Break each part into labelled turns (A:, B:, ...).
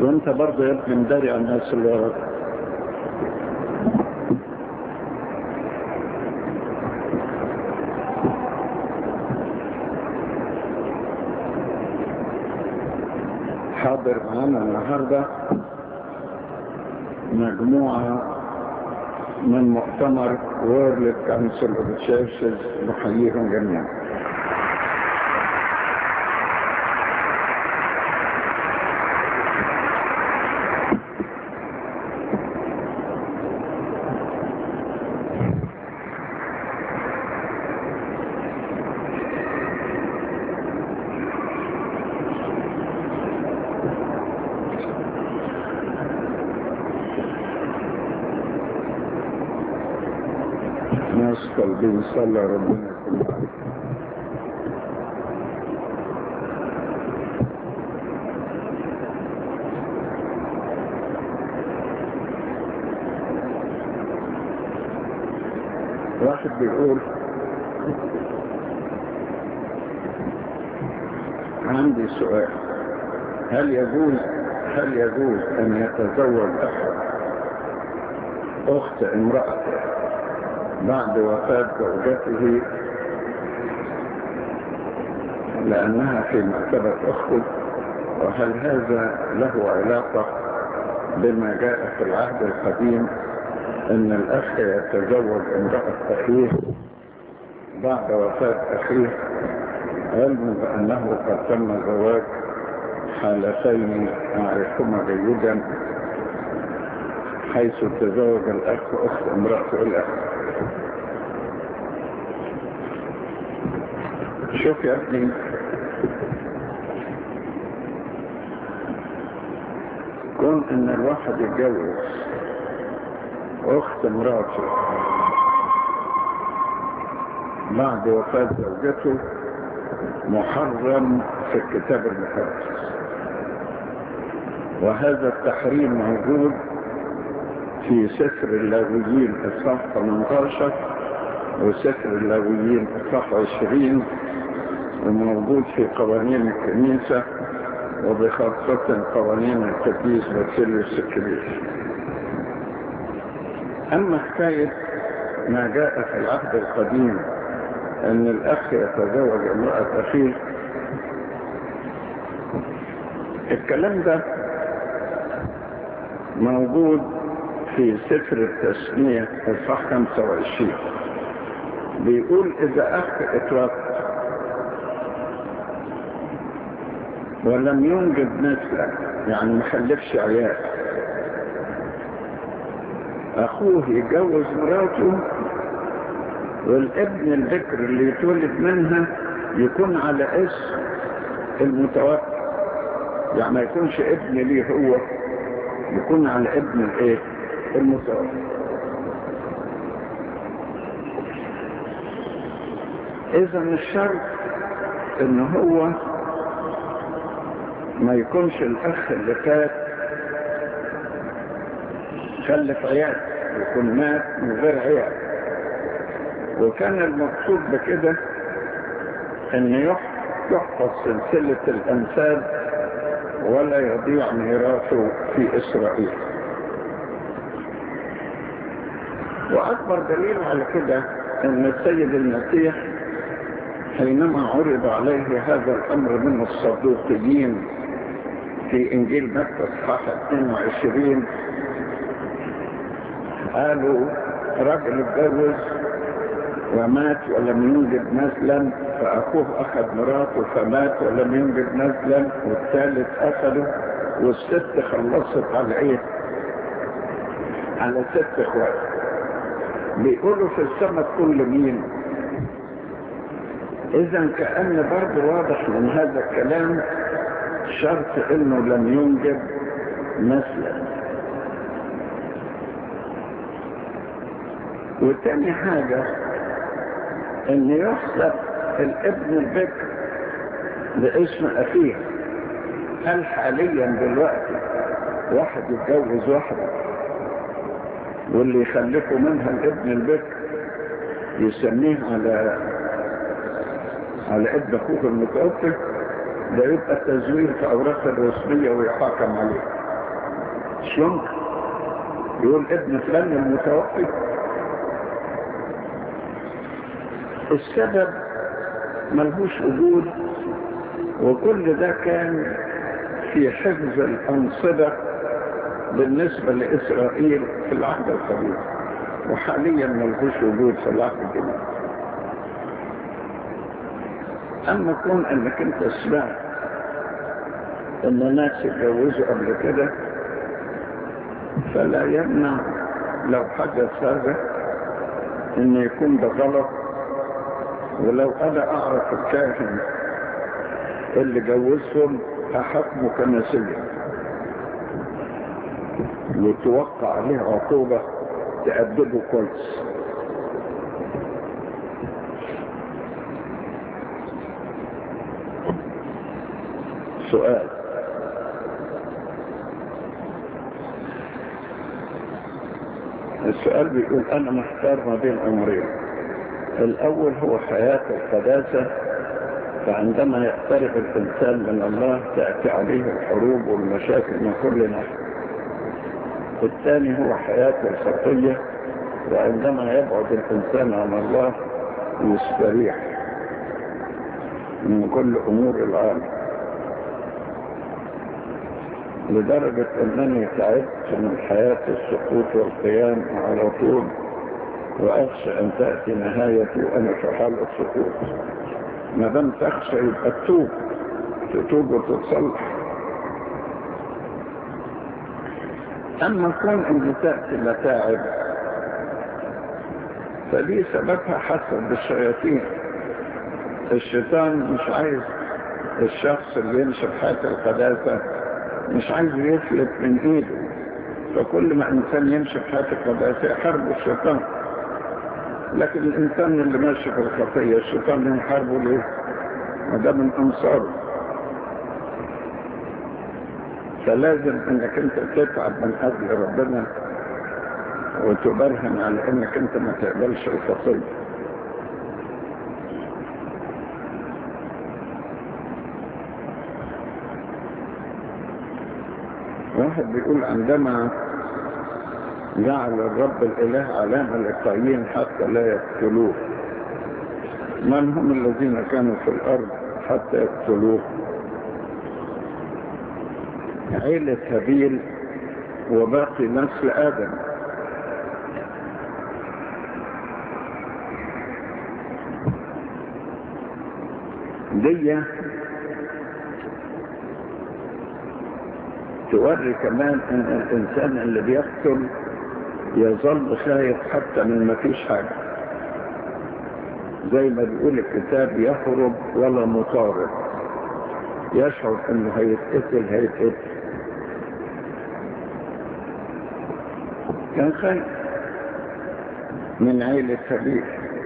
A: وانت برضه يا ابني مداري على الناس اللي وراك حاضر معانا النهارده مجموعة من مؤتمر وورلد كونسل اوف تشيرشز نحييهم جميعا ناس قلبي صلى ربنا يكون عليك واحد بيقول عندي سؤال هل يجوز هل يجوز ان يتزوج احد اخت امرأته بعد وفاة زوجته لأنها في مرتبة أخته وهل هذا له علاقة بما جاء في العهد القديم أن الأخ يتزوج امرأة أخيه بعد وفاة أخيه علما بأنه قد تم زواج حالتين أعرفهما جيدا حيث تزوج الأخ أخت امرأته الأخ شوف يا ابني كون ان الواحد يتجوز اخت مراته بعد وفاة زوجته محرم في الكتاب المقدس وهذا التحريم موجود في سفر اللاويين اصحاح 18 وسفر اللاويين اصحاح 20 وموجود في قوانين الكنيسة وبخاصة قوانين القديس باسيليوس الكبير أما حكاية ما جاء في العهد القديم أن الأخ يتزوج امرأة أخيه الكلام ده موجود في سفر التسمية الصح 25 بيقول إذا أخ اتوفى ولم ينجب مثله يعني ما خلفش عيال اخوه يتجوز مراته والابن الذكر اللي يتولد منها يكون على اسم المتوفى يعني ما يكونش ابن ليه هو يكون على ابن الايه المتوفى اذا الشرط ان هو ما يكونش الاخ اللي فات خلف عيال يكون مات من غير عيال وكان المقصود بكده ان يحفظ سلسلة الانساب ولا يضيع ميراثه في اسرائيل واكبر دليل على كده ان السيد المسيح حينما عرض عليه هذا الامر من الصدوقيين في انجيل متى اصحاح 22 قالوا رجل اتجوز ومات ولم ينجب نسلا فاخوه اخذ مراته فمات ولم ينجب نسلا والثالث اخذه والست خلصت على ايه على ست اخوات بيقولوا في السماء كل مين اذا كأن برضه واضح من هذا الكلام شرط انه لم ينجب مثلا وتاني حاجة ان يحسب الابن البكر باسم اخيه هل حاليا دلوقتي واحد يتجوز واحدة واللي يخلفه منها الابن البكر يسميه على على ابن اخوه المتوفى ده يبقى تزوير في اوراق الرسمية ويحاكم عليه مش يمكن يقول ابن فلان المتوفي السبب ملهوش وجود وكل ده كان في حفظ الأنصبة بالنسبة لإسرائيل في العهد القديم وحاليا ملهوش وجود في العهد الجديد أما كون أنك أنت سمعت أن ناس اتجوزوا قبل كده فلا يمنع لو حدث هذا أن يكون ده غلط ولو أنا أعرف الكاهن اللي جوزهم أحكمه كنسيا وتوقع عليه عقوبة تأدبه كويس سؤال السؤال بيقول أنا محتار ما بين أمرين الأول هو حياة القداسة فعندما يقترب الإنسان من الله تأتي عليه الحروب والمشاكل من كل ناحية الثاني هو حياة الخطية وعندما يبعد الإنسان عن الله يستريح من كل أمور العالم لدرجة أنني تعبت من حياة السقوط والقيام على طول وأخشى أن تأتي نهايتي وأنا في حالة سقوط ما دام تخشى يبقى تتوب تتوب وتتصلح أما كون أن تأتي متاعب فدي سببها حسب الشياطين الشيطان مش عايز الشخص اللي يمشي في حياة القداسة مش عايز يفلت من ايده فكل ما انسان يمشي في حياة القداسة يحارب الشيطان لكن الانسان اللي ماشي في الخطية الشيطان يحاربه ليه؟ ما ده من انصاره فلازم انك انت تتعب من اجل ربنا وتبرهن على انك انت ما تقبلش الخطيه واحد بيقول عندما جعل الرب الاله علامة للقايين حتى لا يقتلوه من هم الذين كانوا في الارض حتى يقتلوه عيلة هابيل وباقي نسل آدم دي توري كمان ان الانسان اللي بيقتل يظل خايف حتى من ما فيش حاجة زي ما بيقول الكتاب يهرب ولا مطارد يشعر انه هيتقتل هيتقتل كان خايف من عيلة خبير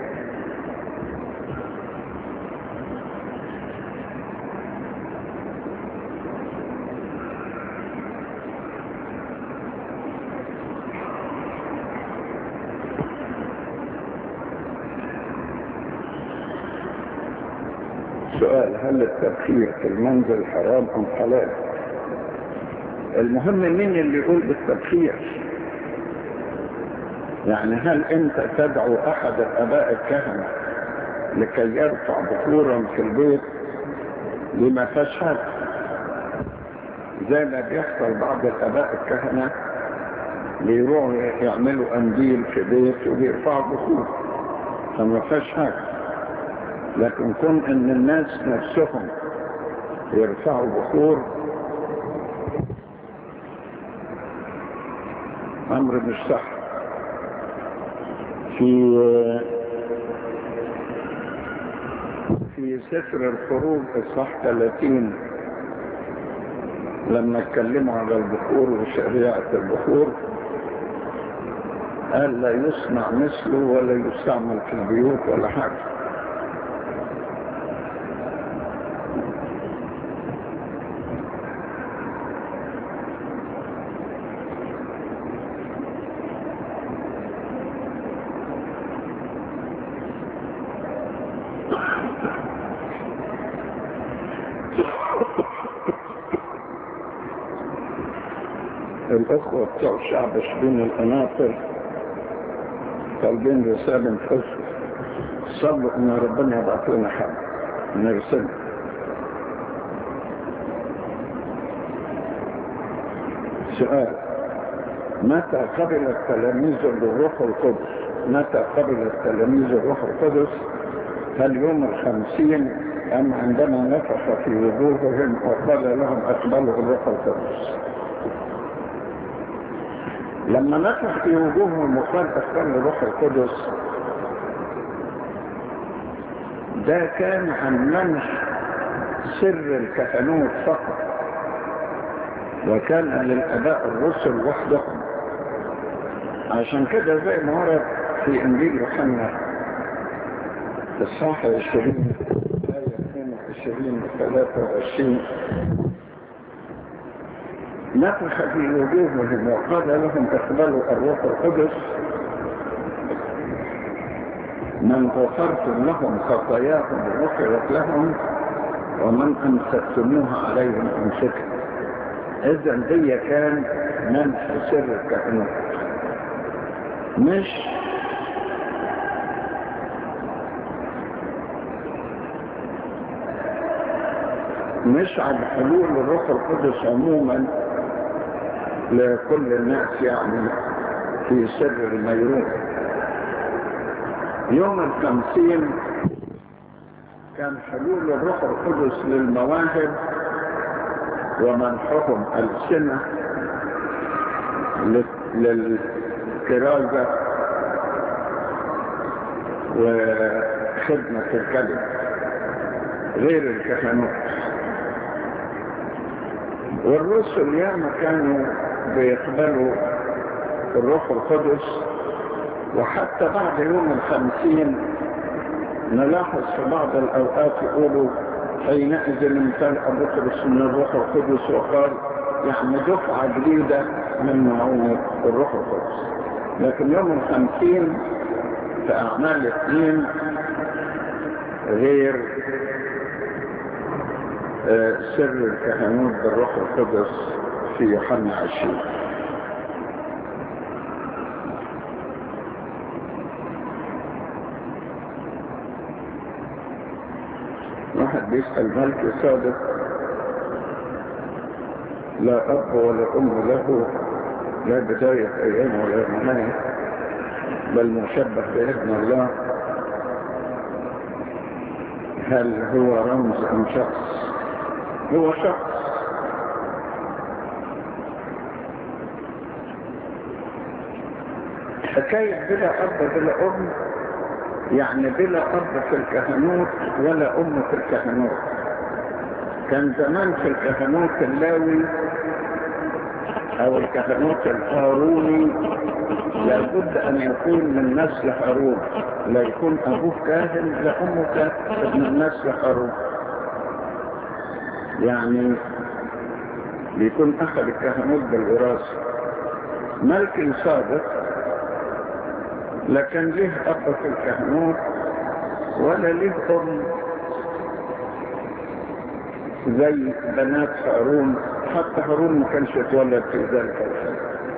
A: سؤال هل التبخير في المنزل حرام ام حلال المهم مين اللي يقول بالتبخير يعني هل انت تدعو احد الاباء الكهنة لكي يرفع بخورا في البيت لما تشهد زي ما بيحصل بعض الاباء الكهنة بيروحوا يعملوا انديل في بيت وبيرفعوا بخور فما فيهاش حاجه لكن كون ان الناس نفسهم يرفعوا بخور امر مش صح في في سفر الخروج اصحاح 30 لما اتكلموا على البخور وشريعة البخور قال لا يصنع مثله ولا يستعمل في البيوت ولا حاجه الأخوة بتوع الشعب شبين القناطر طالبين رسالة تخص صلوا إن ربنا يبعث لنا حد نرسل سؤال متى قبل التلاميذ بالروح القدس متى قبل التلاميذ الروح القدس هل يوم الخمسين أم عندما نفخ في وجوههم وقال لهم أقبلوا الروح القدس لما نفخ في وجوههم وقال أقبلوا الروح القدس ده كان عن منح سر الكهنوت فقط وكان للأباء الرسل وحدهم عشان كده زي ما ورد في إنجيل يوحنا الصحة 20 آية 22 و 23 نفخ في وجوههم وقال لهم اقبلوا الروح القدس من غفرتم لهم خطاياهم غفرت لهم ومن امسكتموها عليهم امسكت اذا دي كان منح سر الكهنوت مش مش عن حلول الروح القدس عموما لكل الناس يعني في سر الميرون يوم الخمسين كان حلول الروح القدس للمواهب ومنحهم السنة للكرازة وخدمة الكلمة غير الكهنوت والرسل ياما كانوا بيقبلوا الروح القدس وحتى بعد يوم الخمسين نلاحظ في بعض الأوقات يقولوا حينئذ امتلأ بطرس من الروح القدس وقال يعني دفعة جديدة من معونة الروح القدس لكن يوم الخمسين في أعمال اثنين غير سر الكهنوت بالروح القدس في يوحنا عشرين واحد بيسأل ملك صادق لا أب ولا أم له لا بداية أيام ولا نهاية بل مشبه بابن الله هل هو رمز أم شخص هو شخص حكاية بلا أب بلا أم يعني بلا أب في الكهنوت ولا أم في الكهنوت كان زمان في الكهنوت اللاوي أو الكهنوت الهاروني لابد أن يكون من نسل هارون لا يكون أبوه كاهن لا أمه كاهن من نسل هارون يعني بيكون أخذ الكهنوت بالوراثة ملك صادق لا كان ليه أب في الكهنوت ولا ليه أم زي بنات هارون حتى هارون ما كانش اتولد في ذلك الحال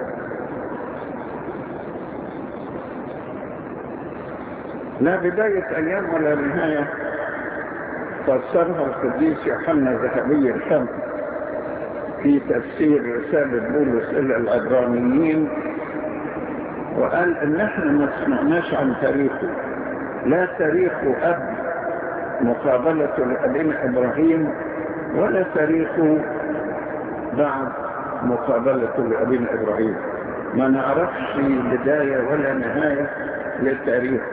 A: لا بداية أيام ولا نهاية فسرها القديس يوحنا ذهبي الفم في تفسير رسالة بولس إلى العبرانيين وقال ان احنا ما سمعناش عن تاريخه لا تاريخ اب مقابلته لابينا ابراهيم ولا تاريخ بعد مقابلته لابينا ابراهيم ما نعرفش بداية ولا نهاية للتاريخ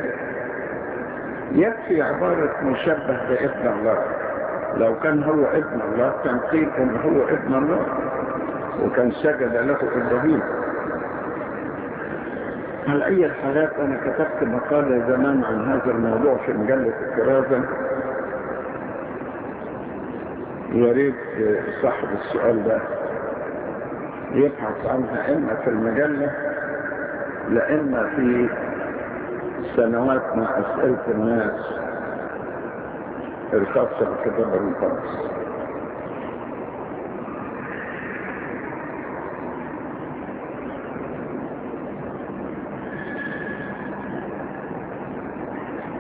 A: يكفي عبارة مشبه بابن الله لو كان هو ابن الله كان قيل ان هو ابن الله وكان سجد له ابراهيم على أي الحالات أنا كتبت مقالة زمان عن هذا الموضوع في مجلة الكرازة يا ريت صاحب السؤال ده يبحث عنها إما في المجلة لإما في سنوات مع أسئلة الناس الخاصة بالكتاب المقدس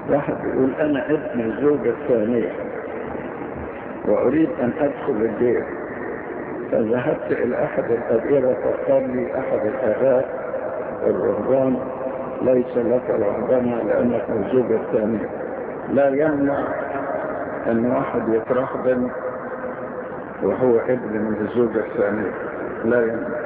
A: واحد يقول أنا ابن الزوجة الثانية وأريد أن أدخل الجيش فذهبت إلى أحد الأديرة فقال لي أحد الآباء الرهبان ليس لك رهبنة لأنك الزوجة الثانية لا يمنع أن واحد يترهبن وهو ابن من الزوجة الثانية لا يمنع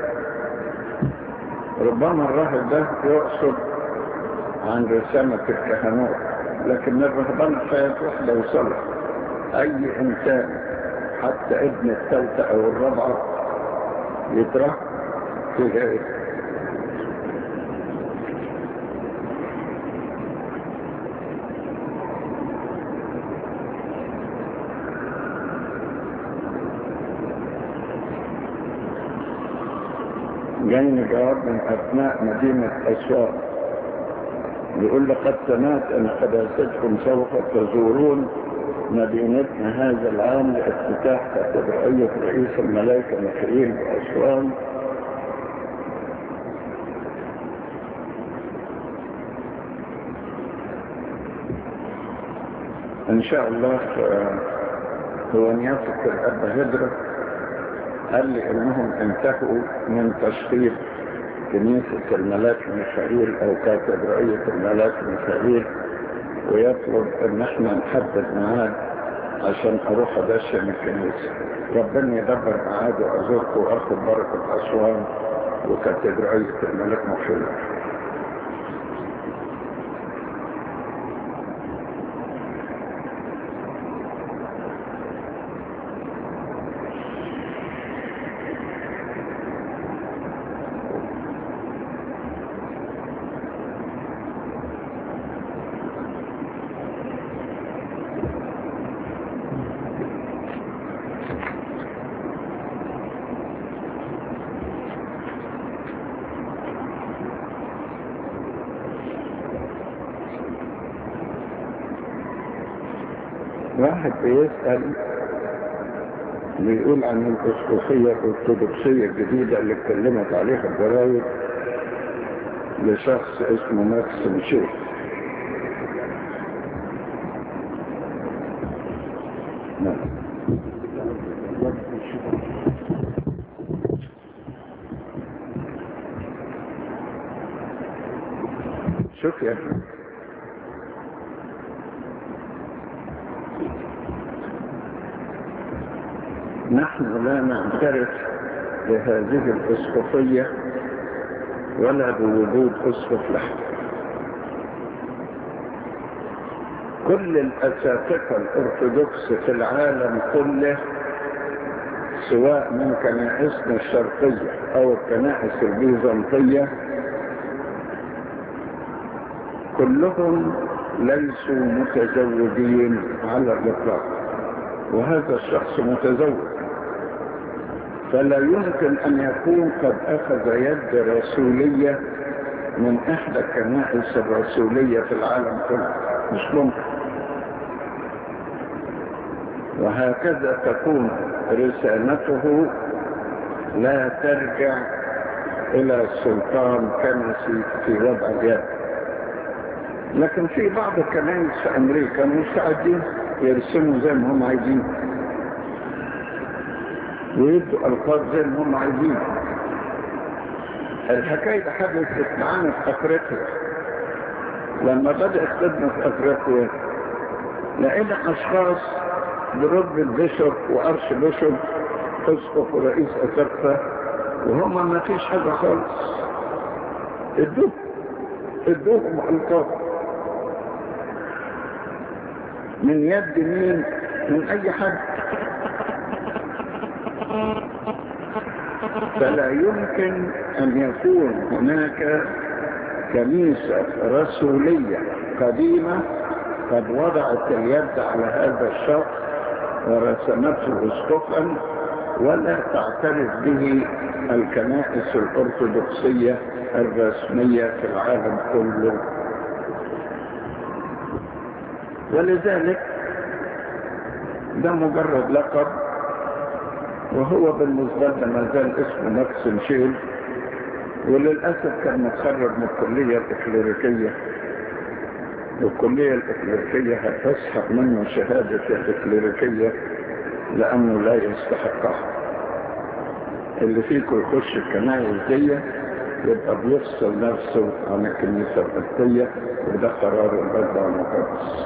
A: ربما الراهب ده يقصد عن رسامة الكهنوت لكن الرهبان حياة واحدة وصلح أي إنسان حتى ابن الثالثة أو الرابعة يترك في غير جايني جواب من أبناء مدينة أسوان يقول لقد سمعت أن قداستكم سوف تزورون مدينتنا هذا العام لافتتاح كاتدرائية رئيس الملائكة ميخائيل بأسوان إن شاء الله هو نيافة الأب هدرة قال لي إنهم انتهوا من تشطيب كنيسة الملاك ميخائيل أو كاتدرائية الملاك ميخائيل ويطلب ان احنا نحدد ميعاد عشان اروح ادشن الكنيسة ربنا يدبر ميعاد وازوركم واخد بركة اسوان وكاتدرائية الملك مخيل واحد بيسأل بيقول عن الأسقفية الأرثوذكسية الجديدة اللي اتكلمت عليها الجرايد لشخص اسمه ماكسيم شيخ نعم شوف يا أخي نحن لا نعترف بهذه الاسقفية ولا بوجود اسقف لها كل الاساتذة الارثوذكس في العالم كله سواء من كنائسنا الشرقية او الكنائس البيزنطية كلهم ليسوا متزوجين على الاطلاق وهذا الشخص متزوج فلا يمكن أن يكون قد أخذ يد رسولية من إحدى الكنائس الرسولية في العالم كله مش ممكن وهكذا تكون رسالته لا ترجع إلى سلطان كنسي في وضع اليد لكن في بعض الكنائس في أمريكا مستعدين يرسموا زي ما هم عايزين ويدوا ألفاظ زي ما هم عايزين الحكاية حدثت معانا في أفريقيا لما بدأت خدمة في أفريقيا لقينا أشخاص برتبة بيشوب وأرش بيشوب أسقف ورئيس أسقفة وهم ما فيش حاجة خالص ادوه ادوهم ألفاظ من يد مين من أي حد فلا يمكن أن يكون هناك كنيسة رسولية قديمة قد وضعت اليد على هذا الشخص ورسمته اسقفا ولا تعترف به الكنائس الأرثوذكسية الرسمية في العالم كله ولذلك ده مجرد لقب وهو بالنسبة لنا ما زال اسمه ماكسيم شيل وللأسف كان متخرج من الكلية الإكليريكية والكلية الإكليريكية هتسحب منه شهادة الإكليريكية لأنه لا يستحقها اللي فيكم يخش الكنائس دي يبقى بيفصل نفسه عن الكنيسة القبطية وده قرار البدع المقدس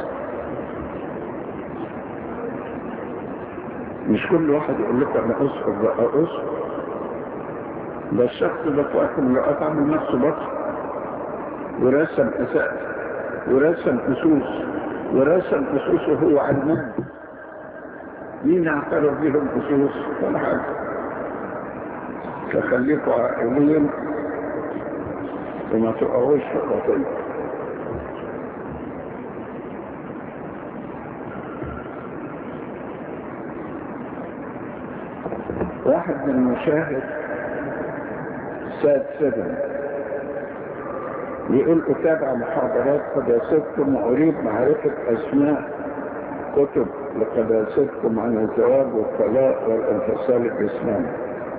A: مش كل واحد يقول لكم انا اسقط بقى اسقط ده الشخص ده في وقت من الاوقات عمل نفسه بطل ورسم اساس ورسم اسوس ورسم اسوسه هو علمان مين اعترف بيهم اسوس ولا حاجه فخليكوا عائلين وما تقعوش في الخطيه واحد من المشاهد ساد سبن يقول أتابع محاضرات قداستكم وأريد معرفة أسماء كتب لقداستكم عن الزواج والطلاق والانفصال الجسماني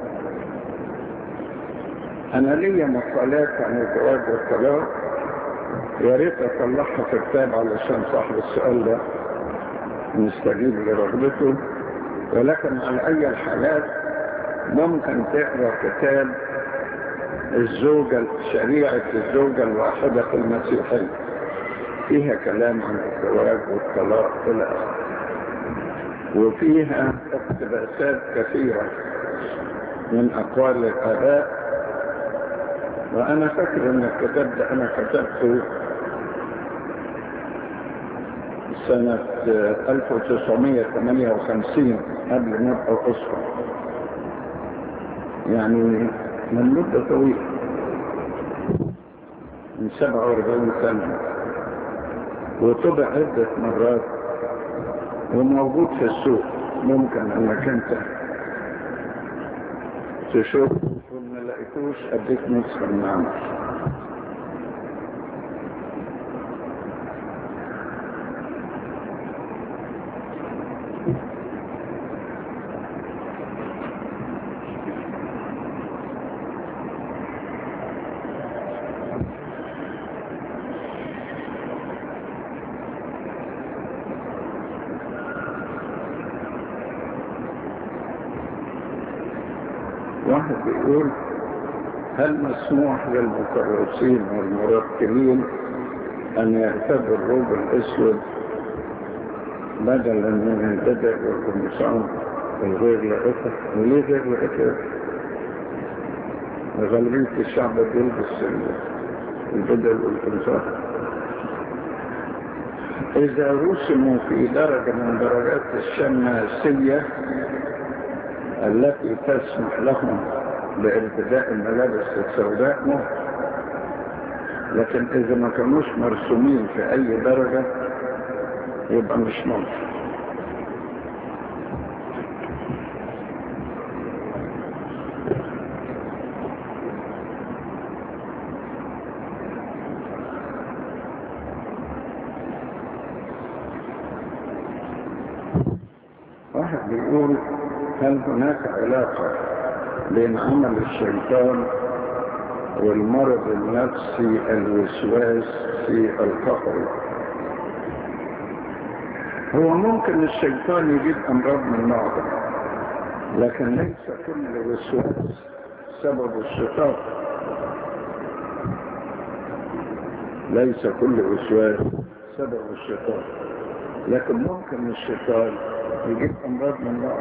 A: أنا لي مقالات عن الزواج والطلاق يا ريت أطلعها في كتاب علشان صاحب السؤال ده نستجيب لرغبته ولكن على أي الحالات ممكن تقرأ كتاب الزوجة شريعة الزوجة الواحدة في المسيحية فيها كلام عن الزواج والطلاق إلى آخره وفيها اقتباسات كثيرة من أقوال الآباء وأنا فاكر أن الكتاب ده أنا كتبته سنة 1958 قبل ما أبقى أسرة يعني من مدة طويلة من 47 سنة وطبع عدة مرات وموجود في السوق ممكن انك انت تشوف وما لقيتوش اديك نسخة من عمل واحد بيقول هل مسموح للمكرسين والمرتلين أن يرتدوا الروب الأسود بدلا من البدع والقمصان الغير لائقة وليه غير لائقة؟ غالبية الشعب بيلبس البدع والقمصان إذا رسموا في درجة من درجات الشماسية التي تسمح لهم بارتداء الملابس السوداء ممكن لكن اذا ما كانوش مرسومين في اي درجة يبقى مش ممكن واحد بيقول هل هناك علاقة بين عمل الشيطان والمرض النفسي الوسواس في الفقر هو ممكن الشيطان يجيب أمراض من نوع ده لكن ليس كل وسواس سبب الشيطان ليس كل وسواس سبب الشيطان لكن ممكن الشيطان يجيب أمراض من نوع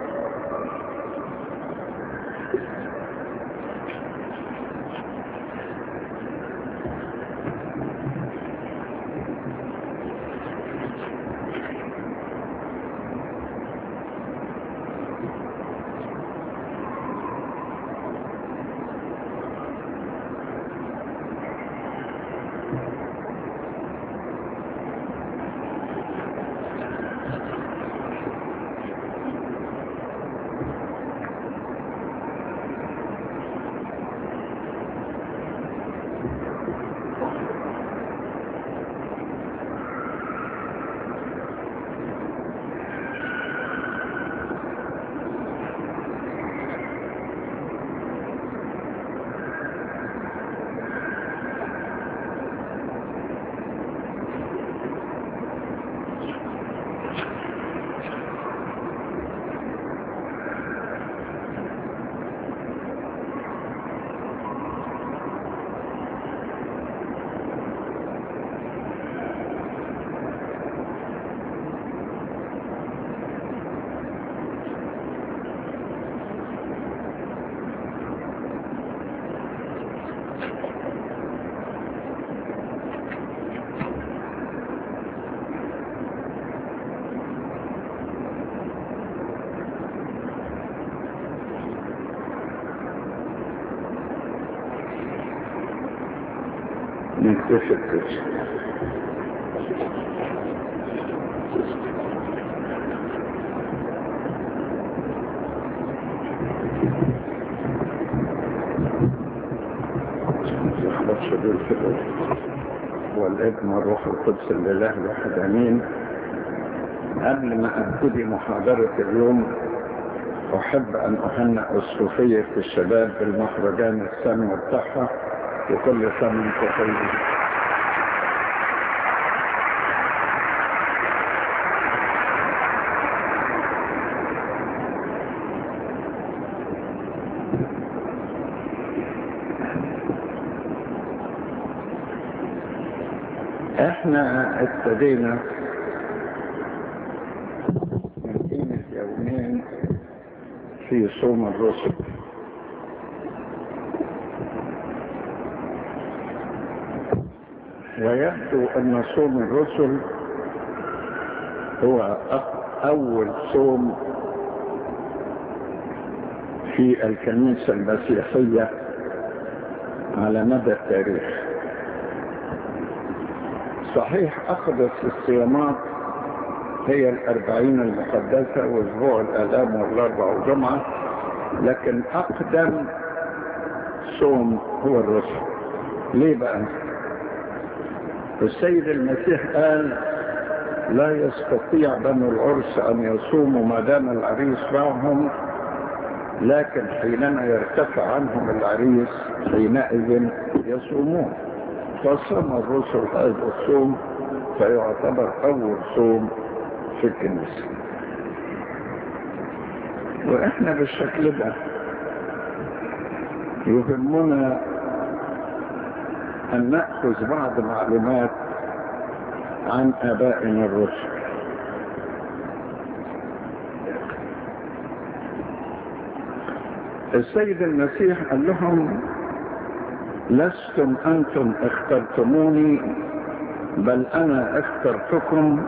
A: نكتشف كده يخلص دول كده والابن والروح القدس لله الواحد امين قبل ما ابتدي محاضرة اليوم احب ان اهنئ الصوفية في الشباب بالمهرجان السنوي بتاعها وكل سنة وانتم طيبين احنا ابتدينا من قيمة يومين في صوم الرسل ويبدو أن صوم الرسل هو أول صوم في الكنيسة المسيحية على مدى التاريخ صحيح أقدس الصيامات هي الأربعين المقدسة وأسبوع الآلام والأربع والجمعة لكن أقدم صوم هو الرسل ليه بقى؟ السيد المسيح قال لا يستطيع بنو العرس أن يصوموا ما دام العريس معهم لكن حينما يرتفع عنهم العريس حينئذ يصومون فصام الرسل هذا الصوم فيعتبر أول صوم في الكنيسة وإحنا بالشكل ده يهمنا أن نأخذ بعض معلومات عن آبائنا الرسل السيد المسيح قال لهم لستم أنتم اخترتموني بل أنا اخترتكم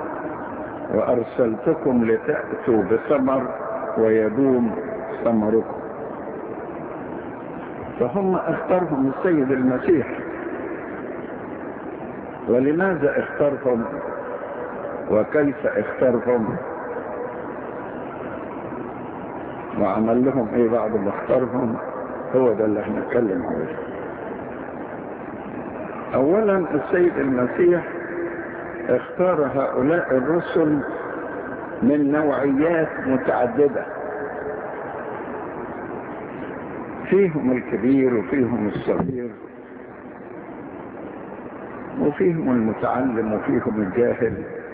A: وأرسلتكم لتأتوا بثمر ويدوم ثمركم فهم اختارهم السيد المسيح ولماذا اختارهم وكيف اختارهم وعمل لهم ايه بعد ما اختارهم هو ده اللي هنتكلم عليه اولا السيد المسيح اختار هؤلاء الرسل من نوعيات متعدده فيهم الكبير وفيهم الصغير وفيهم المتعلم وفيهم الجاهل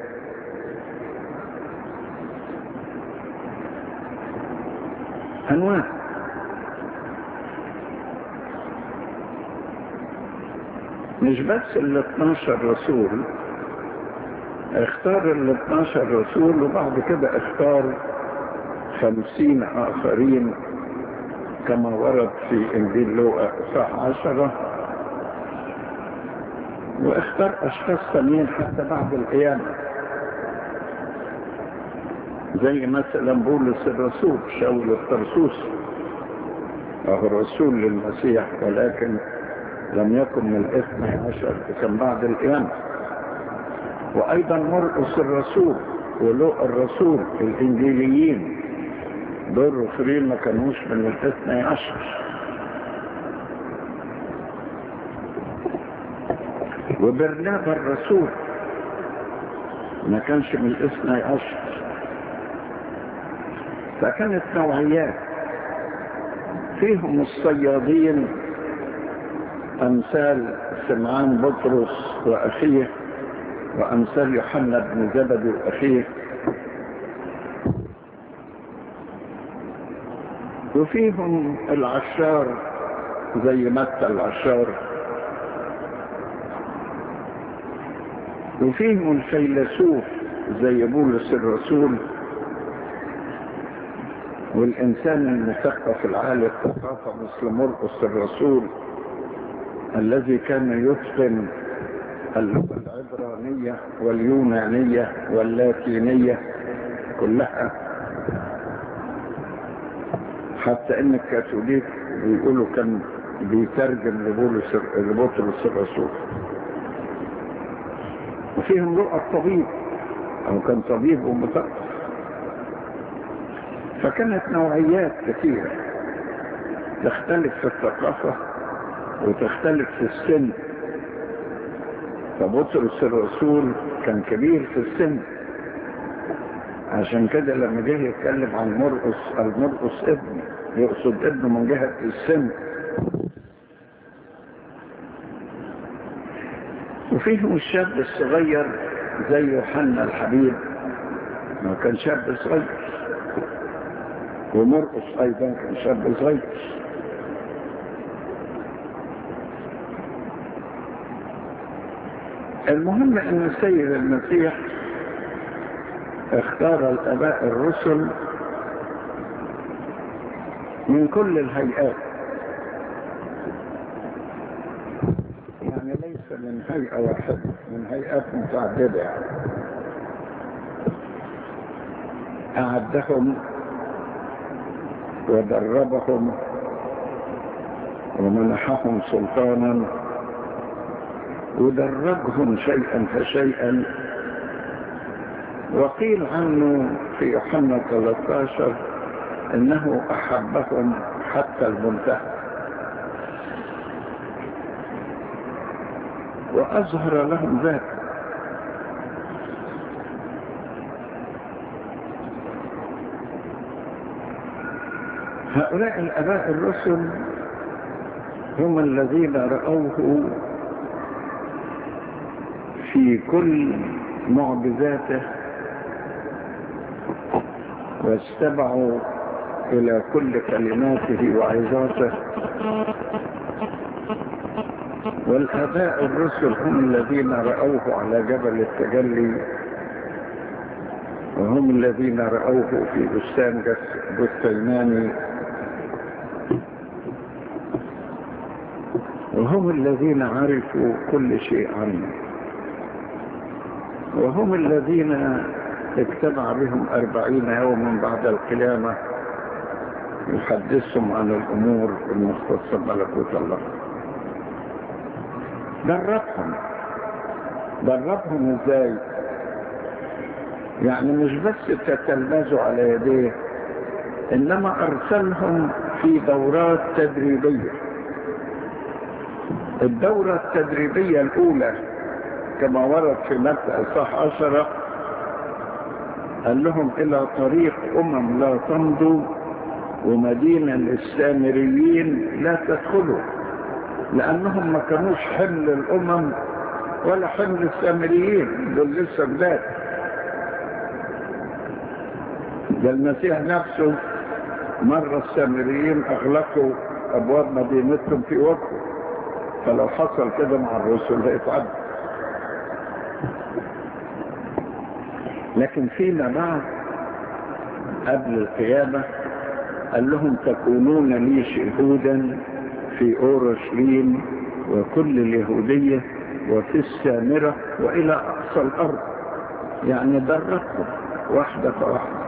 A: انواع مش بس ال 12 رسول اختار ال 12 رسول وبعد كده اختار خمسين اخرين كما ورد في انجيل لوقا صح عشرة واختار اشخاص ثانيين حتى بعد القيامة زي مثلا بولس الرسول شاول الطرسوس وهو رسول للمسيح ولكن لم يكن من الاثنى عشر كان بعد القيامة وايضا مرقس الرسول ولوقا الرسول الانجيليين دول رسولين ما كانوش من الاثنى عشر وبرنابا الرسول ما كانش من الاثنى عشر فكانت نوعيات فيهم الصيادين امثال سمعان بطرس واخيه وامثال يوحنا بن زبد واخيه وفيهم العشار زي متى العشار وفيهم الفيلسوف زي بولس الرسول والإنسان المثقف العالي الثقافة مثل مرقس الرسول الذي كان يتقن اللغة العبرانية واليونانية واللاتينية كلها حتى ان الكاثوليك بيقولوا كان بيترجم لبولس لبطرس الرسول وفيهم رؤى الطبيب او كان طبيب ومثقف فكانت نوعيات كثيرة تختلف في الثقافة وتختلف في السن فبطرس الرسول كان كبير في السن عشان كده لما جه يتكلم عن مرقس المرقس ابن يقصد ابنه من جهة السن وفيهم الشاب الصغير زي يوحنا الحبيب ما كان شاب صغير ومرقس ايضا كان شاب صغير المهم ان السيد المسيح اختار الاباء الرسل من كل الهيئات يعني ليس من هيئة واحدة من هيئات متعددة يعني أعدهم ودربهم ومنحهم سلطانا ودرجهم شيئا فشيئا وقيل عنه في يوحنا 13 انه احبهم حتى المنتهى واظهر لهم ذلك هؤلاء الاباء الرسل هم الذين راوه في كل معجزاته واستمعوا إلى كل كلماته وعظاته والآباء الرسل هم الذين رأوه على جبل التجلي وهم الذين رأوه في بستان بستيناني وهم الذين عرفوا كل شيء عنه وهم الذين اجتمع بهم أربعين يوما بعد القيامة يحدثهم عن الأمور المختصة بملكوت الله دربهم دربهم ازاي يعني مش بس تتلمذوا على يديه انما ارسلهم في دورات تدريبية الدورة التدريبية الاولى كما ورد في متى صح عشرة قال لهم الى طريق امم لا تمضوا ومدينة للسامريين لا تدخلوا لانهم ما كانوش حمل الامم ولا حمل السامريين دول لسه جداد ده المسيح نفسه مرة السامريين اغلقوا ابواب مدينتهم في وقته فلو حصل كده مع الرسل هيتعدى لكن فيما بعد قبل القيامة قال لهم تكونون لي شهودا في أورشليم وكل اليهودية وفي السامرة وإلى أقصى الأرض يعني درتهم واحدة فواحدة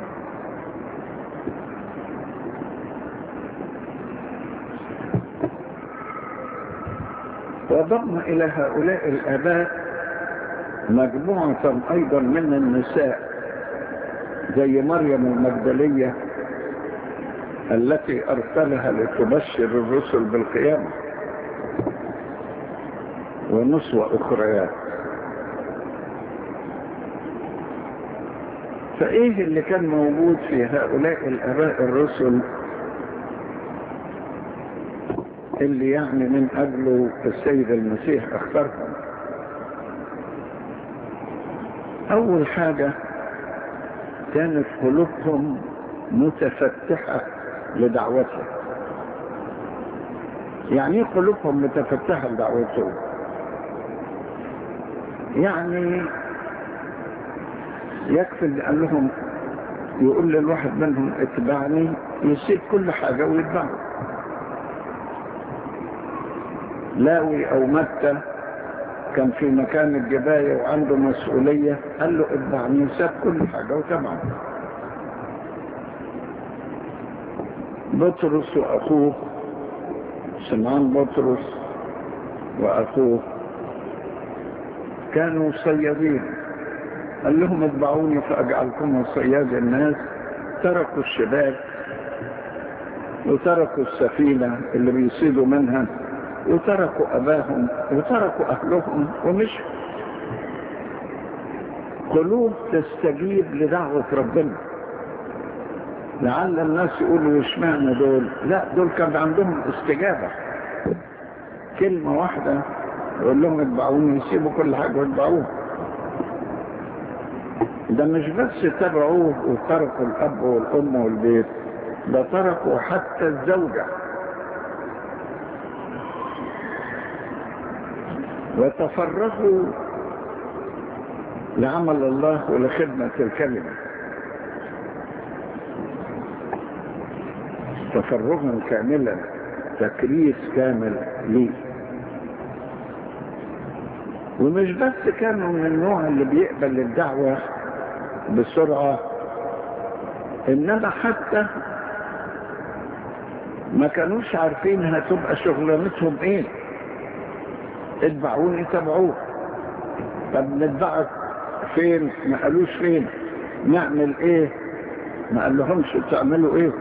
A: وضم إلى هؤلاء الآباء مجموعة أيضا من النساء زي مريم المجدلية التي أرسلها لتبشر الرسل بالقيامة ونسوة أخريات فإيه اللي كان موجود في هؤلاء الآباء الرسل اللي يعني من أجله السيد المسيح اختارهم أول حاجة كانت قلوبهم متفتحة لدعوته يعني ايه قلوبهم متفتحة لدعوته يعني يكفي اللي قال لهم يقول للواحد منهم اتبعني يسيب كل حاجة ويتبعه لاوي او متى كان في مكان الجباية وعنده مسؤولية قال له اتبعني ساب كل حاجة وتبعه بطرس واخوه سمعان بطرس واخوه كانوا صيادين قال لهم اتبعوني فاجعلكم صياد الناس تركوا الشباك وتركوا السفينة اللي بيصيدوا منها وتركوا أباهم وتركوا أهلهم ومشوا قلوب تستجيب لدعوة ربنا لعل الناس يقولوا اشمعنى دول لا دول كان عندهم استجابة كلمة واحدة يقول لهم اتبعوني يسيبوا كل حاجة واتبعوه ده مش بس تبعوه وتركوا الأب والأم والبيت ده تركوا حتى الزوجة وتفرغوا لعمل الله ولخدمة الكلمة تفرغا كاملا تكريس كامل ليه ومش بس كانوا من النوع اللي بيقبل الدعوة بسرعة انما حتى ما كانوش عارفين هتبقى شغلانتهم ايه اتبعوني تبعوه طب نتبعك فين ما قالوش فين نعمل ايه ما قال لهمش تعملوا ايه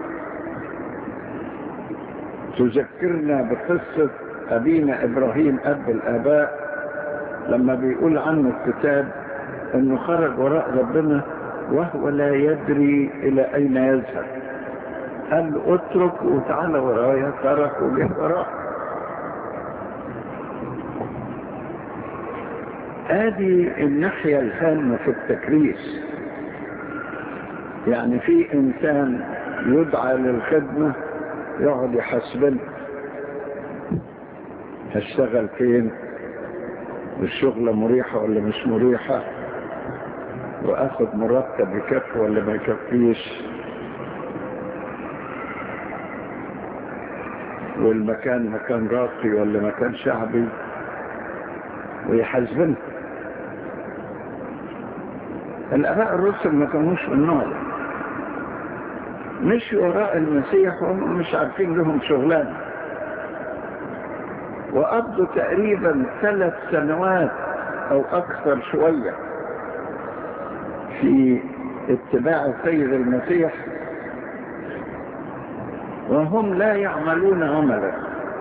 A: تذكرنا بقصة أبينا إبراهيم أب الآباء لما بيقول عنه الكتاب أنه خرج وراء ربنا وهو لا يدري إلى أين يذهب قال له اترك وتعالى ورايا ترك وجه وراه ادي الناحية الهامة في التكريس يعني في انسان يدعى للخدمة يقعد يحسبن هشتغل فين والشغلة مريحة ولا مش مريحة واخد مرتب يكفي ولا ما يكفيش والمكان مكان راقي ولا مكان شعبي ويحاسبنه الاباء الرسل ما كانوش من النوع ده مش وراء المسيح وهم مش عارفين لهم شغلانه وقضوا تقريبا ثلاث سنوات او اكثر شويه في اتباع السيد المسيح وهم لا يعملون عملا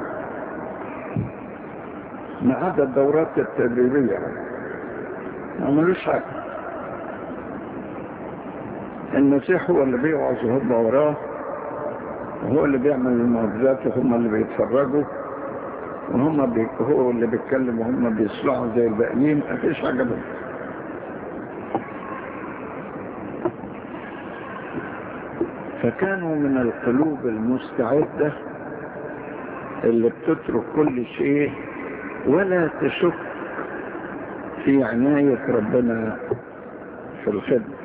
A: ما عدا الدورات التدريبية ما عملوش حاجة المسيح هو اللي بيوعظ وهم وراه وهو اللي بيعمل المعجزات وهم اللي بيتفرجوا وهم بي... هو اللي بيتكلم وهم بيسمعوا زي الباقيين مفيش حاجة بس فكانوا من القلوب المستعدة اللي بتترك كل شيء ولا تشك في عناية ربنا في الخدمة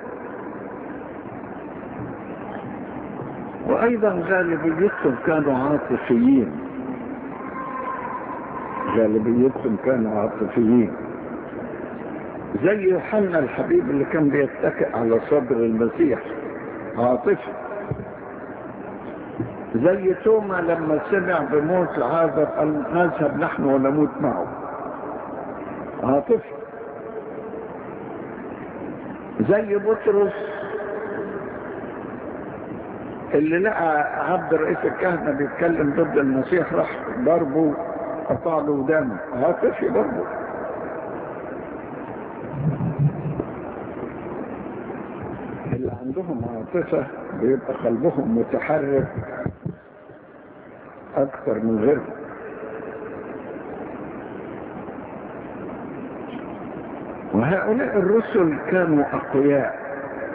A: وأيضا غالبيتهم كانوا عاطفيين غالبيتهم كانوا عاطفيين زي يوحنا الحبيب اللي كان بيتكئ على صدر المسيح عاطفي زي توما لما سمع بموت العازر قال نذهب نحن ونموت معه عاطفي زي بطرس اللي لقى عبد رئيس الكهنة بيتكلم ضد المسيح راح ضربه قطع له ودانه عاطفي برضه اللي عندهم عاطفة بيبقى قلبهم متحرك أكثر من غيرهم وهؤلاء الرسل كانوا أقوياء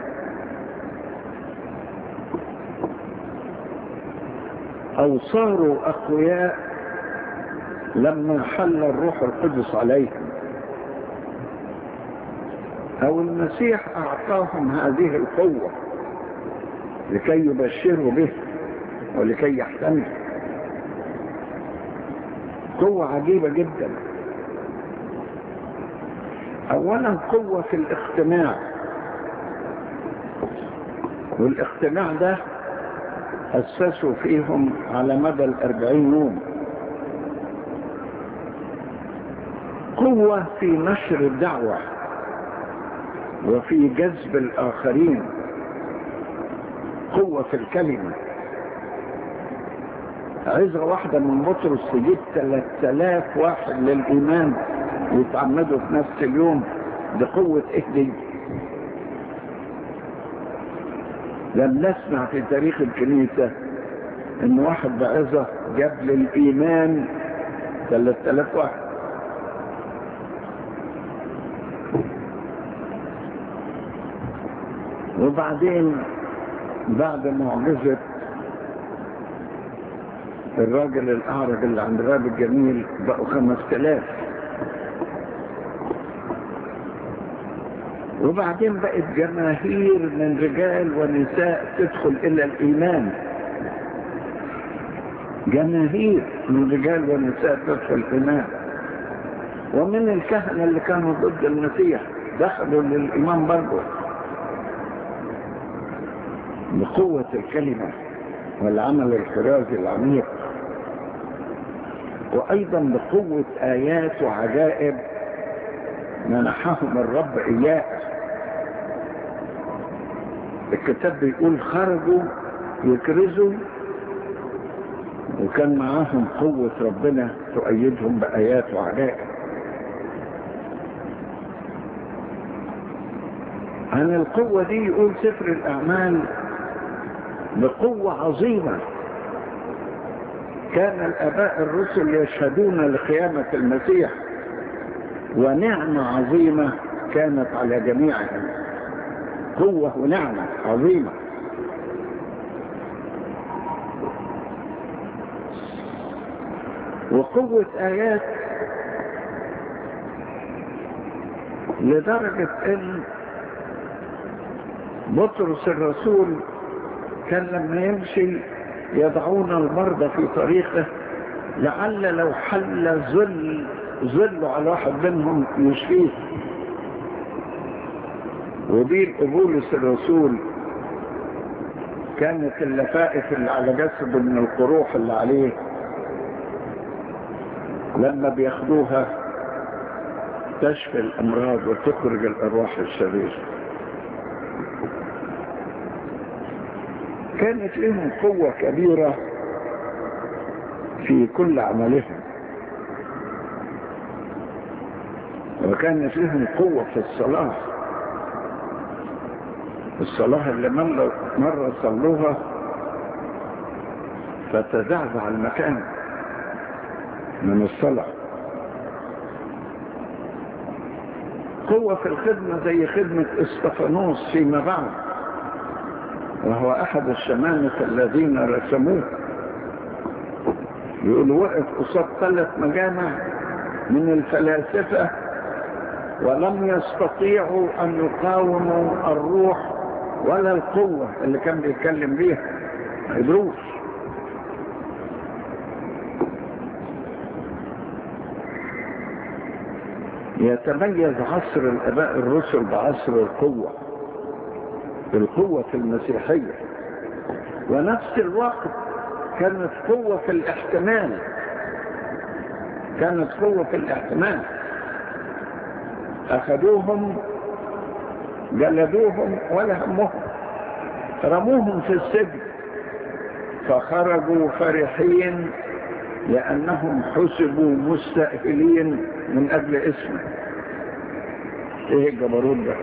A: أو صاروا أقوياء لما حل الروح القدس عليهم أو المسيح أعطاهم هذه القوة لكي يبشروا به ولكي يحتملوا قوة عجيبة جدا اولا قوة في الاقتناع والاقتناع ده أسسوا فيهم على مدى الأربعين يوم قوة في نشر الدعوة وفي جذب الآخرين قوة في الكلمة عزة واحدة من بطرس تجيب 3000 واحد للإيمان ويتعمدوا في نفس اليوم بقوة إيه دي لم نسمع في تاريخ الكنيسة ان واحد بعظة جاب للإيمان 3000 واحد وبعدين بعد معجزة الراجل الأعرج اللي عند الراب الجميل بقوا خمس تلاف وبعدين بقت جماهير من رجال ونساء تدخل إلى الإيمان جماهير من رجال ونساء تدخل الإيمان ومن الكهنة اللي كانوا ضد المسيح دخلوا للإيمان برضه بقوة الكلمة والعمل الحرازي العميق وأيضا بقوة آيات وعجائب منحهم الرب إياه الكتاب بيقول خرجوا يكرزوا وكان معاهم قوة ربنا تؤيدهم بآيات وعجائب عن القوة دي يقول سفر الأعمال بقوة عظيمة كان الآباء الرسل يشهدون لقيامة المسيح ونعمة عظيمة كانت على جميعهم قوة ونعمة عظيمة وقوة آيات لدرجة ان بطرس الرسول كان لما يمشي يضعون المرضى في طريقه لعل لو حل ظل ظل على واحد منهم يشفيه ودي بولس الرسول كانت اللفائف اللي على جسده من القروح اللي عليه لما بياخدوها تشفي الامراض وتخرج الارواح الشريره كانت لهم قوة كبيرة في كل عملهم وكانت لهم قوة في الصلاة الصلاة اللي مرة صلوها فتزعزع المكان من الصلاة قوة في الخدمة زي خدمة استفانوس فيما بعد وهو أحد الشمامسة الذين رسموه يقولوا وقف قصاد ثلاث مجامع من الفلاسفة ولم يستطيعوا أن يقاوموا الروح ولا القوة اللي كان بيتكلم بيها ما يدروش يتميز عصر الآباء الرسل بعصر القوة القوة في المسيحية ونفس الوقت كانت قوة في الاحتمال كانت قوة في الاحتمال أخذوهم جلدوهم ولا همهم رموهم في السجن فخرجوا فرحين لأنهم حسبوا مستأهلين من أجل اسمه ايه الجبروت ده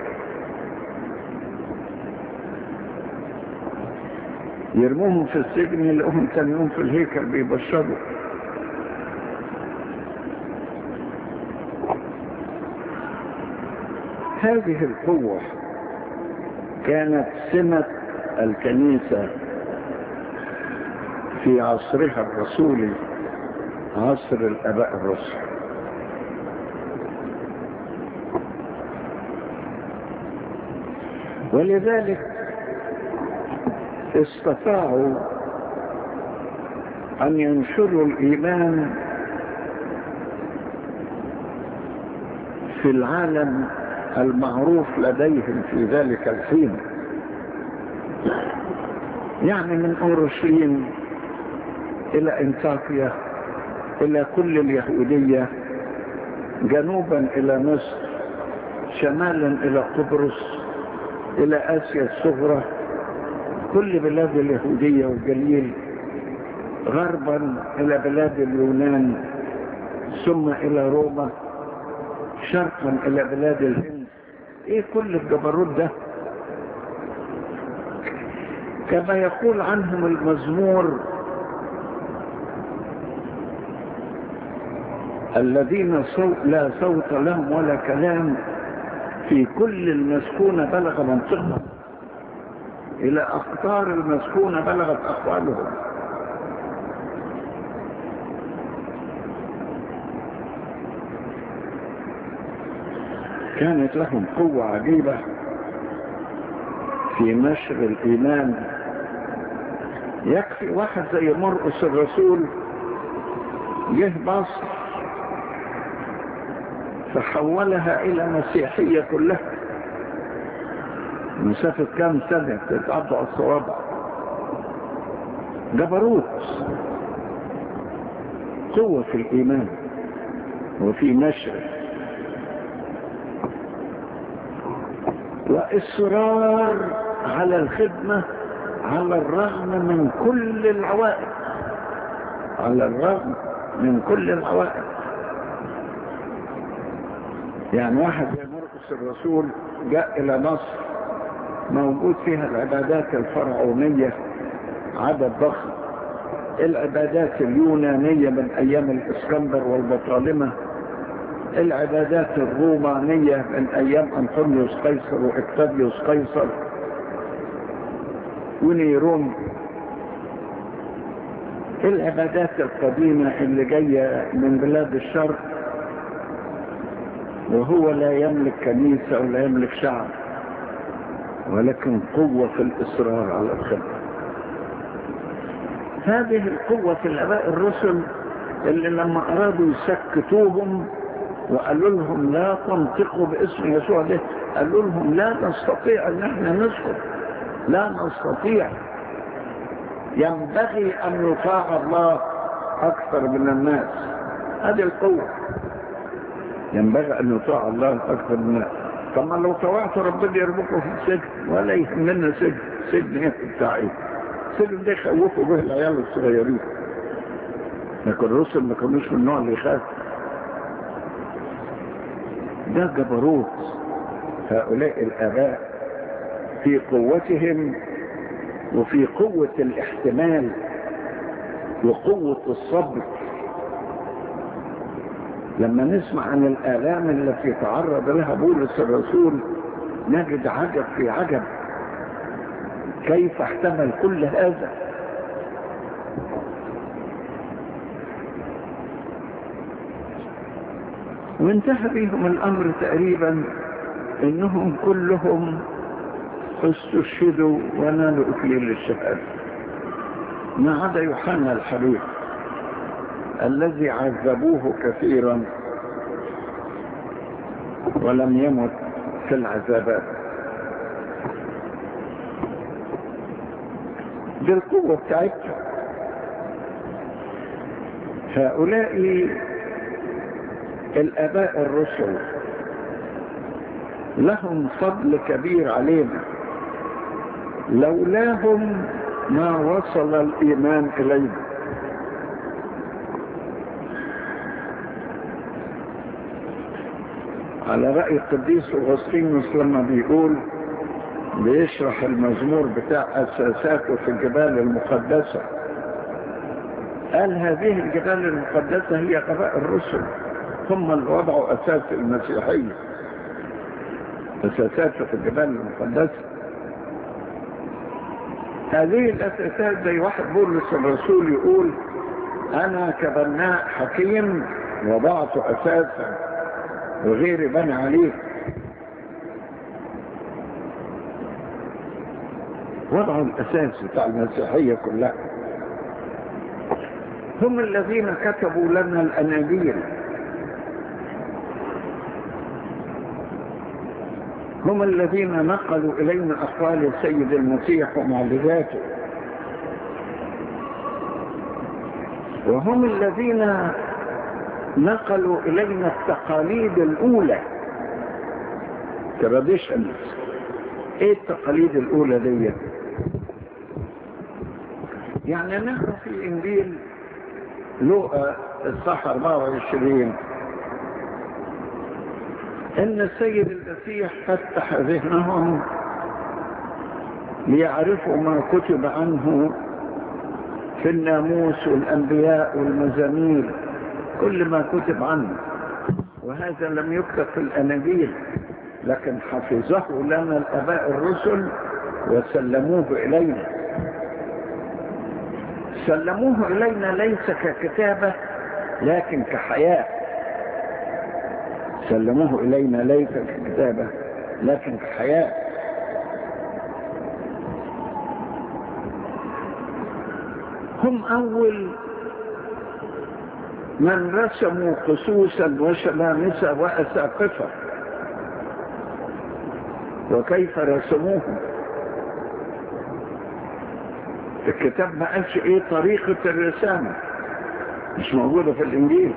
A: يرموهم في السجن يلاقوهم تاني يوم في الهيكل بيبشروا هذه القوة كانت سمة الكنيسة في عصرها الرسولي عصر الآباء الرسل ولذلك استطاعوا أن ينشروا الإيمان في العالم المعروف لديهم في ذلك الحين يعني من أورشليم إلى انطاكيا إلى كل اليهودية جنوبا إلى مصر شمالا إلى قبرص إلى آسيا الصغرى كل بلاد اليهودية والجليل غربا إلى بلاد اليونان ثم إلى روما شرقا إلى بلاد الهند إيه كل الجبروت ده كما يقول عنهم المزمور الذين صوت لا صوت لهم ولا كلام في كل المسكونة بلغ منطقهم إلى أقطار المسكونة بلغت أقوالهم كانت لهم قوة عجيبة في نشر الإيمان يكفي واحد زي مرقس الرسول جه مصر فحولها إلى مسيحية كلها مسافة كام سنة تتعدى الصوابع جبروت قوة في الإيمان وفي نشره وإصرار على الخدمة على الرغم من كل العوائق على الرغم من كل العوائق يعني واحد زي مرقس الرسول جاء إلى مصر موجود فيها العبادات الفرعونية عدد ضخم العبادات اليونانية من أيام الإسكندر والبطالمة العبادات الرومانية من أيام أنطونيوس قيصر وإكتابيوس قيصر ونيرون العبادات القديمة اللي جاية من بلاد الشرق وهو لا يملك كنيسة ولا يملك شعب ولكن قوة في الإصرار على الخدمة هذه القوة في الآباء الرسل اللي لما أرادوا يسكتوهم وقالوا لهم لا تنطقوا باسم يسوع ده قالوا لهم لا نستطيع ان احنا نسكت لا نستطيع ينبغي ان يطاع الله اكثر من الناس هذه القوة ينبغي ان يطاع الله اكثر من الناس طب لو طوعتوا ربنا يرمكم في السجن ولا يهمنا سجن سجن ايه بتاعي السجن ده يخوفوا به العيال الصغيرين لكن الرسل ما كانوش من النوع اللي يخاف ده جبروت هؤلاء الآباء في قوتهم وفي قوة الاحتمال وقوة الصبر لما نسمع عن الآلام التي تعرض لها بولس الرسول نجد عجب في عجب كيف احتمل كل هذا وانتهى بهم الأمر تقريبا إنهم كلهم استشهدوا ونالوا إكليل الشهادة ما عدا يوحنا الحبيب الذي عذبوه كثيرا ولم يمت في العذابات دي القوة بتاعتها هؤلاء الآباء الرسل لهم فضل كبير علينا لولاهم ما وصل الإيمان إلينا على رأي القديس أغسطينوس لما بيقول بيشرح المزمور بتاع أساساته في الجبال المقدسة قال هذه الجبال المقدسة هي قبائل الرسل هم اللي وضعوا أساس المسيحية أساسات في الجبال المقدسة هذه الأساسات زي واحد بولس الرسول يقول أنا كبناء حكيم وضعت أساسا وغيري بنى عليه وضعوا الأساس بتاع المسيحية كلها هم الذين كتبوا لنا الأناجيل هم الذين نقلوا إلينا أقوال السيد المسيح ومعجزاته وهم الذين نقلوا إلينا التقاليد الأولى traditions ايه التقاليد الأولى دي يعني نقرأ في الإنجيل لوقا الصح 24 ان السيد المسيح فتح ذهنهم ليعرفوا ما كتب عنه في الناموس والانبياء والمزامير كل ما كتب عنه وهذا لم يكتب في الاناجيل لكن حفظه لنا الاباء الرسل وسلموه الينا سلموه الينا ليس ككتابه لكن كحياه سلموه إلينا ليس ككتابة لكن كحياة هم أول من رسموا خصوصا وشمامسة وأساقفة وكيف رسموهم الكتاب ما قالش ايه طريقة الرسامة مش موجودة في الإنجيل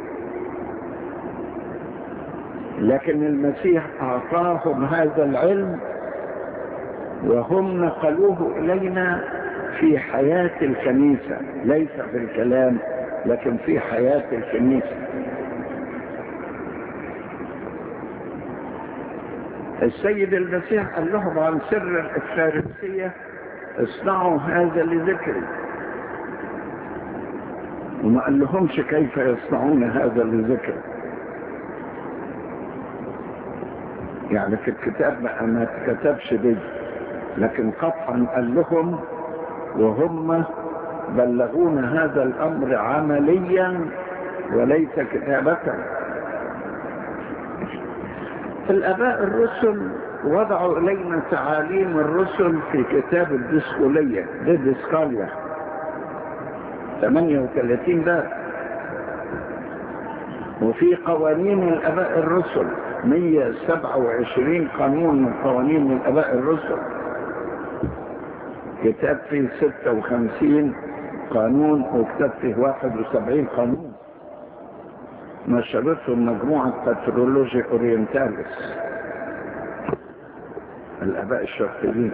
A: لكن المسيح أعطاهم هذا العلم وهم نقلوه إلينا في حياة الكنيسة ليس في الكلام لكن في حياة الكنيسة السيد المسيح قال لهم عن سر الفارسية اصنعوا هذا لذكري وما قال لهمش كيف يصنعون هذا لذكري يعني في الكتاب ما, ما كتبش دي لكن قطعا قال لهم وهم بلغون هذا الامر عمليا وليس كتابة الاباء الرسل وضعوا الينا تعاليم الرسل في كتاب الدسكولية دي ديسكاليا 38 باب وفي قوانين الاباء الرسل 127 قانون من قوانين الاباء الرسل كتاب فيه 56 قانون وكتاب فيه 71 قانون نشرته مجموعة باترولوجي اورينتاليس الاباء الشرقيين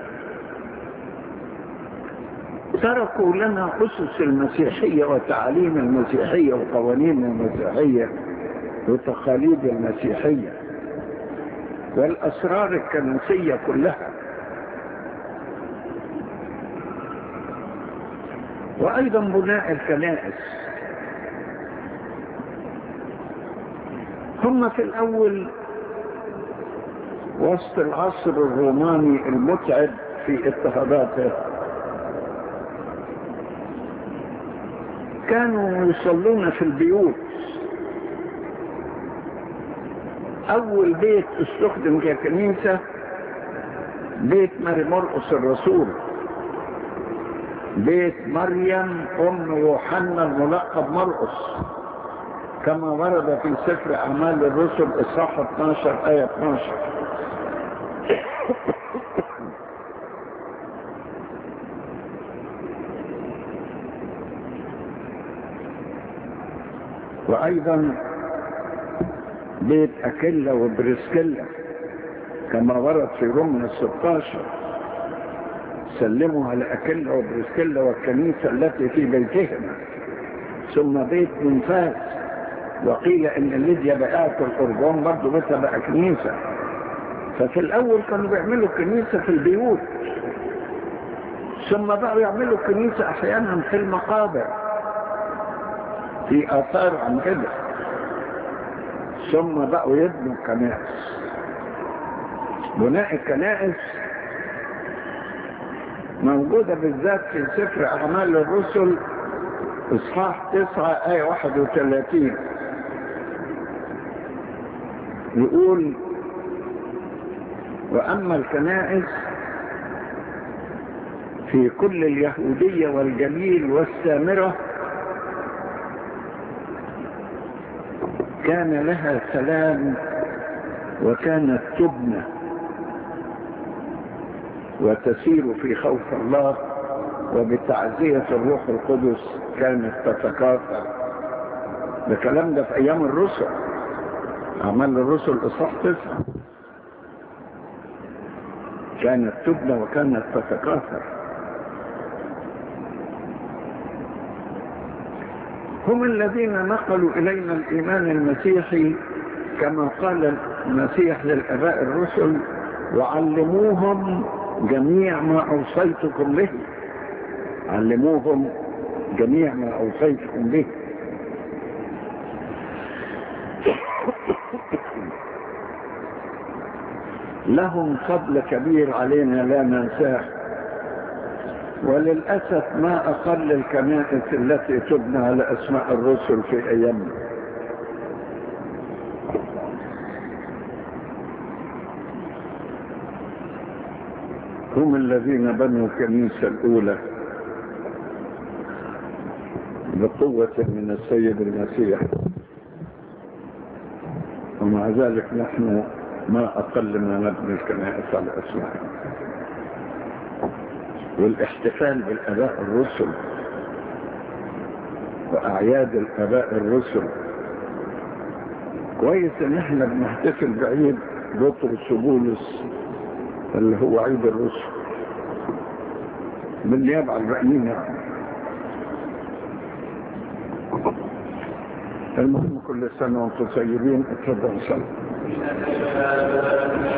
A: تركوا لنا أسس المسيحية وتعاليم المسيحية وقوانين المسيحية وتقاليد المسيحية والأسرار الكنسية كلها وأيضا بناء الكنائس هم في الأول وسط العصر الروماني المتعب في اضطهاداته كانوا يصلون في البيوت أول بيت استخدم ككنيسة بيت ماري مرقس الرسول بيت مريم أم يوحنا الملقب مرقس كما ورد في سفر أعمال الرسل إصحاح 12 آية 12 وأيضا بيت أكيلا وبريسكيلا كما ورد في رومنا 16 سلموا على أكيلا وبريسكيلا والكنيسة التي في بيتهما ثم بيت منفاس وقيل ان ليديا بقات القربان برضه بيتها بقى كنيسة ففي الاول كانوا بيعملوا كنيسة في البيوت ثم بقوا يعملوا كنيسة احيانا في المقابر في اثار عن كده ثم بقوا يبنوا كنائس بناء الكنائس موجودة بالذات في سفر أعمال الرسل إصحاح 9 آية 31 يقول وأما الكنائس في كل اليهودية والجليل والسامرة كان لها سلام وكانت تبنى وتسير في خوف الله وبتعزية الروح القدس كانت تتكاثر ده كلام ده في أيام الرسل أعمال الرسل إصحاح تسعة كانت تبنى وكانت تتكاثر هم الذين نقلوا إلينا الإيمان المسيحي كما قال المسيح للآباء الرسل وعلموهم جميع ما أوصيتكم به علموهم جميع ما أوصيتكم به لهم فضل كبير علينا لا ننساه وللأسف ما أقل الكنائس التي تبنى على أسماء الرسل في أيامنا هم الذين بنوا الكنيسة الأولى بقوة من السيد المسيح ومع ذلك نحن ما أقل ما نبني الكنائس على أسمائها والاحتفال بالآباء الرسل وأعياد الآباء الرسل كويس إن احنا بنحتفل بعيد بطرس وبولس اللي هو عيد الرسل بالنيابة عن الباقيين يعني المهم كل سنة وانتم طيبين اتفضلوا صلوا